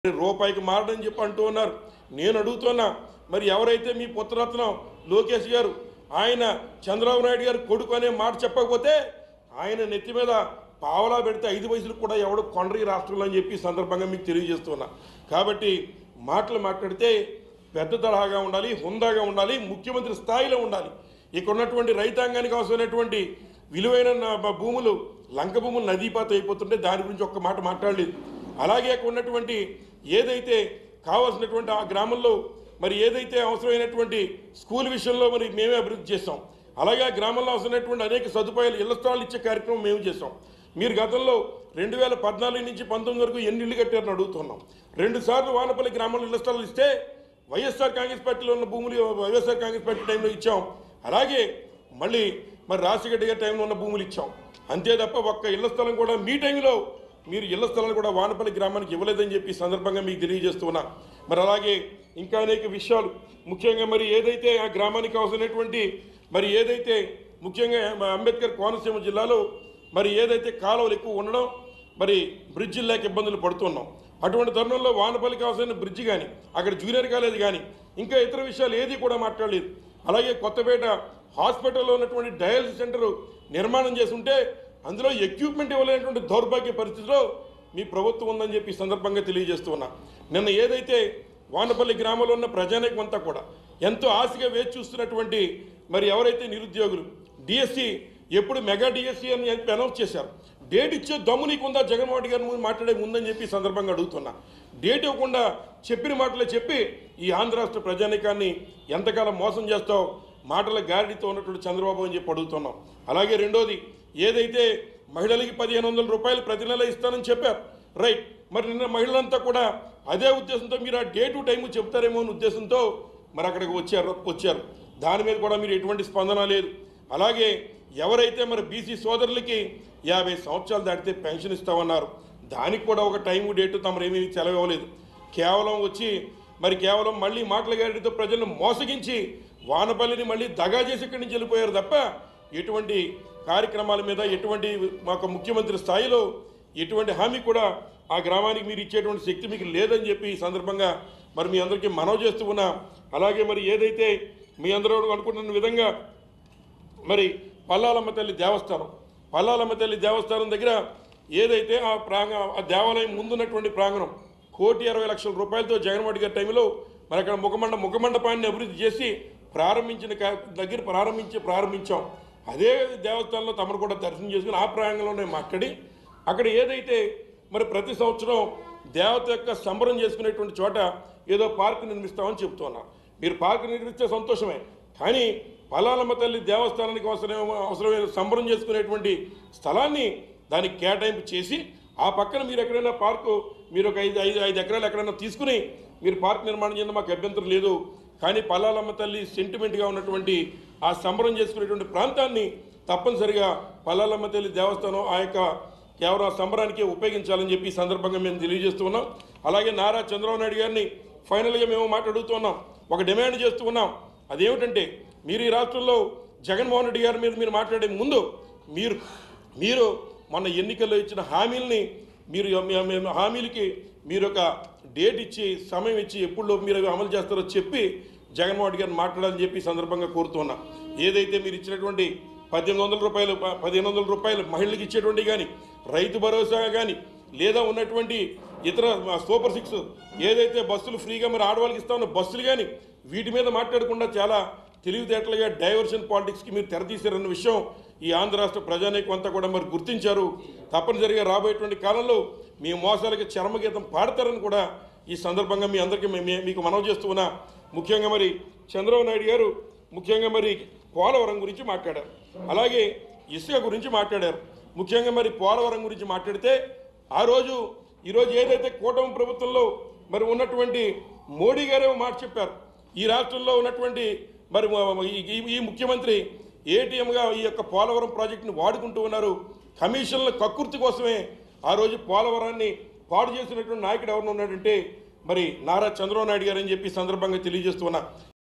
రూపాయికి మారడని చెప్పి అంటూ ఉన్నారు నేను అడుగుతున్నా మరి ఎవరైతే మీ పుత్రరత్నం లోకేష్ గారు ఆయన చంద్రబాబు నాయుడు గారు కొడుకు అనే మాట చెప్పకపోతే ఆయన నెత్తి మీద పావలా పెడితే ఐదు వయసులు కూడా ఎవడు కొండరి ఈ రాష్ట్రంలో అని చెప్పి ఈ సందర్భంగా మీకు తెలియజేస్తున్నా కాబట్టి మాటలు మాట్లాడితే పెద్ద తరహాగా ఉండాలి హుందాగా ఉండాలి ముఖ్యమంత్రి స్థాయిలో ఉండాలి ఇక్కడ ఉన్నటువంటి రైతాంగానికి అవసరమైనటువంటి విలువైన నా- భూములు లంక భూములు నదీపాత అయిపోతుంటే దాని గురించి ఒక్క మాట మాట్లాడలేదు అలాగే అక్కడ ఉన్నటువంటి ఏదైతే కావాల్సినటువంటి ఆ గ్రామంలో మరి ఏదైతే అవసరమైనటువంటి స్కూల్ విషయంలో మరి మేమే అభివృద్ధి చేస్తాం అలాగే ఆ గ్రామంలో అవసరమైనటువంటి అనేక సదుపాయాలు ఇళ్ల స్థలాలు ఇచ్చే కార్యక్రమం మేము చేస్తాం మీరు గతంలో రెండు వేల పద్నాలుగు నుంచి పంతొమ్మిది వరకు ఎన్ని ఇళ్ళు కట్టారని అడుగుతున్నాం రెండు సార్లు వానపల్లి గ్రామంలో ఇళ్ల స్థలాలు ఇస్తే వైఎస్ఆర్ కాంగ్రెస్ పార్టీలో ఉన్న భూములు వైఎస్ఆర్ కాంగ్రెస్ పార్టీ టైంలో ఇచ్చాం అలాగే మళ్ళీ మరి రాజశేఖర్ గారి టైంలో ఉన్న భూములు ఇచ్చాం అంతే తప్ప ఒక్క ఇళ్ల స్థలం కూడా మీ టైంలో మీరు ఇళ్ల స్థలాలు కూడా వానపల్లి గ్రామానికి ఇవ్వలేదని చెప్పి ఈ సందర్భంగా మీకు తెలియజేస్తున్నా మరి అలాగే ఇంకా అనేక విషయాలు ముఖ్యంగా మరి ఏదైతే ఆ గ్రామానికి అవసరమైనటువంటి మరి ఏదైతే ముఖ్యంగా మా అంబేద్కర్ కోనసీమ జిల్లాలో మరి ఏదైతే కాలువలు ఎక్కువ ఉండడం మరి బ్రిడ్జిలు లేక ఇబ్బందులు పడుతున్నాం అటువంటి తరుణంలో వానపల్లికి అవసరమైన బ్రిడ్జి కానీ అక్కడ జూనియర్ కాలేజ్ కానీ ఇంకా ఇతర విషయాలు ఏది కూడా మాట్లాడలేదు అలాగే కొత్తపేట హాస్పిటల్లో ఉన్నటువంటి డయాలసిస్ సెంటర్ నిర్మాణం చేసి ఉంటే అందులో ఎక్విప్మెంట్ ఇవ్వలేనటువంటి దౌర్భాగ్య పరిస్థితిలో మీ ప్రభుత్వం ఉందని చెప్పి ఈ సందర్భంగా తెలియజేస్తూ ఉన్నా నిన్న ఏదైతే వానపల్లి గ్రామంలో ఉన్న ప్రజానీకం అంతా కూడా ఎంతో ఆశగా వేచి చూస్తున్నటువంటి మరి ఎవరైతే నిరుద్యోగులు డిఎస్సి ఎప్పుడు మెగా డిఎస్సి అని చెప్పి అనౌన్స్ చేశారు డేట్ ఇచ్చే దమ్ము నీకుందా జగన్మోహన్ రెడ్డి గారి ముందు మాట్లాడే ముందని చెప్పి ఈ సందర్భంగా అడుగుతున్నా డేట్ ఇవ్వకుండా చెప్పిన మాటలే చెప్పి ఈ ఆంధ్ర రాష్ట్ర ప్రజానీకాన్ని ఎంతకాలం మోసం చేస్తావు మాటల గాడితో ఉన్నటువంటి చంద్రబాబు అని చెప్పి అడుగుతున్నాం అలాగే రెండోది ఏదైతే మహిళలకి పదిహేను వందల రూపాయలు ప్రతి నెల ఇస్తానని చెప్పారు రైట్ మరి నిన్న మహిళలంతా కూడా అదే ఉద్దేశంతో మీరు ఆ డే టు టైం చెప్తారేమో అనే ఉద్దేశంతో మరి అక్కడికి వచ్చారు వచ్చారు దాని మీద కూడా మీరు ఎటువంటి స్పందన లేదు అలాగే ఎవరైతే మరి బీసీ సోదరులకి యాభై సంవత్సరాలు దాటితే పెన్షన్ ఇస్తామన్నారు దానికి కూడా ఒక టైం డేటు తమరేమీ సెలవివ్వలేదు కేవలం వచ్చి మరి కేవలం మళ్ళీ మాటల గారితో ప్రజలను మోసగించి వానపల్లిని మళ్ళీ దగా చేసి ఇక్కడి నుంచి వెళ్ళిపోయారు తప్ప ఎటువంటి కార్యక్రమాల మీద ఎటువంటి మాకు ముఖ్యమంత్రి స్థాయిలో ఎటువంటి హామీ కూడా ఆ గ్రామానికి మీరు ఇచ్చేటువంటి శక్తి మీకు లేదని చెప్పి ఈ సందర్భంగా మరి మీ అందరికీ మనవి చేస్తూ ఉన్నా అలాగే మరి ఏదైతే మీ అందరూ అనుకుంటున్న విధంగా మరి పల్లాలమ్మ తల్లి దేవస్థానం పల్లాలమ్మ తల్లి దేవస్థానం దగ్గర ఏదైతే ఆ ప్రాంగ ఆ దేవాలయం ముందున్నటువంటి ప్రాంగణం కోటి అరవై లక్షల రూపాయలతో జగన్మోహన్ రెడ్డి గారి టైంలో మరి అక్కడ ముఖమండ ముఖమండపాన్ని అభివృద్ధి చేసి ప్రారంభించిన కా- దగ్గర ప్రారంభించి ప్రారంభించాం అదే దేవస్థానంలో తమరు కూడా దర్శనం చేసుకుని ఆ ప్రాంగణంలోనే మాట్లాడి అక్కడ ఏదైతే మరి ప్రతి సంవత్సరం దేవత యొక్క సంబరం చేసుకునేటువంటి చోట ఏదో పార్క్ నిర్మిస్తామని చెప్తున్నారు మీరు పార్క్ నిర్మిస్తే సంతోషమే కానీ పలాలమ్మ తల్లి దేవస్థానానికి అవసరం అవసరమైన సంబరం చేసుకునేటువంటి స్థలాన్ని దానికి కేటాయింపు చేసి ఆ పక్కన మీరు ఎక్కడైనా పార్కు మీరు ఒక ఐదు ఐదు ఐదు ఎకరాలు ఎక్కడైనా తీసుకుని మీరు పార్క్ నిర్మాణం చేయడం మాకు అభ్యంతరం లేదు కానీ పల్లాలమ్మ తల్లి సెంటిమెంట్గా ఉన్నటువంటి ఆ సంబరం చేసుకునేటువంటి ప్రాంతాన్ని తప్పనిసరిగా పల్లాలమ్మ తల్లి దేవస్థానం ఆ యొక్క కేవలం ఆ సంబరానికి ఉపయోగించాలని చెప్పి ఈ సందర్భంగా మేము తెలియజేస్తూ ఉన్నాం అలాగే నారా చంద్రబాబు నాయుడు గారిని ఫైనల్గా మేము మాట్లాడుతూ ఉన్నాం ఒక డిమాండ్ చేస్తూ ఉన్నాం అదేమిటంటే మీరు ఈ రాష్ట్రంలో జగన్మోహన్ రెడ్డి గారి మీద మీరు మాట్లాడే ముందు మీరు మీరు మొన్న ఎన్నికల్లో ఇచ్చిన హామీల్ని మీరు మీ- మీ హామీలకి మీరు ఒక డేట్ ఇచ్చి సమయం ఇచ్చి ఎప్పుడు మీరు అవి అమలు చేస్తారో చెప్పి జగన్మోహన్ రెడ్డి గారిని మాట్లాడాలని చెప్పి ఈ సందర్భంగా కోరుతున్నా ఏదైతే మీరు ఇచ్చినటువంటి పద్దెనిమిది వందల రూపాయలు ప- పదిహేను వందల రూపాయలు మహిళలకు ఇచ్చేటువంటి కానీ రైతు భరోసా కానీ లేదా ఉన్నటువంటి ఇతర ఆ, సూపర్ సిక్స్ ఏదైతే బస్సులు ఫ్రీగా మరి ఆడవాళ్ళకి ఇస్తామన్న బస్సులు కానీ వీటి మీద మాట్లాడకుండా చాలా తెలివితేటలుగా డైవర్షన్ పాలిటిక్స్కి మీరు తెరతీశారన్న విషయం ఈ ఆంధ్ర రాష్ట్ర ప్రజానీకం అంతా కూడా మరి గుర్తించారు తప్పనిసరిగా రాబోయేటువంటి కాలంలో మీ మోసాలకి చర్మగీతం పాడతారని కూడా ఈ సందర్భంగా మీ అందరికీ మే- మే- మీకు మనవి చేస్తూ ఉన్నా ముఖ్యంగా మరి చంద్రబాబు నాయుడు గారు ముఖ్యంగా మరి పోలవరం గురించి మాట్లాడారు అలాగే ఇసుక గురించి మాట్లాడారు ముఖ్యంగా మరి పోలవరం గురించి మాట్లాడితే ఆ రోజు ఈరోజు ఏదైతే కూటమి ప్రభుత్వంలో మరి ఉన్నటువంటి మోడీ గారే ఓ మాట చెప్పారు ఈ రాష్ట్రంలో ఉన్నటువంటి మరి ఈ- ఈ- ఈ ముఖ్యమంత్రి ఏటీఎంగా ఈ యొక్క పోలవరం ప్రాజెక్టుని వాడుకుంటూ ఉన్నారు కమిషన్ల కక్కుర్తి కోసమే ఆ రోజు పోలవరాన్ని పాడు చేసినటువంటి నాయకుడు ఎవరు ఉన్నాడంటే మరి నారా చంద్రబాబు నాయుడు గారు అని చెప్పి ఈ సందర్భంగా తెలియజేస్తున్నా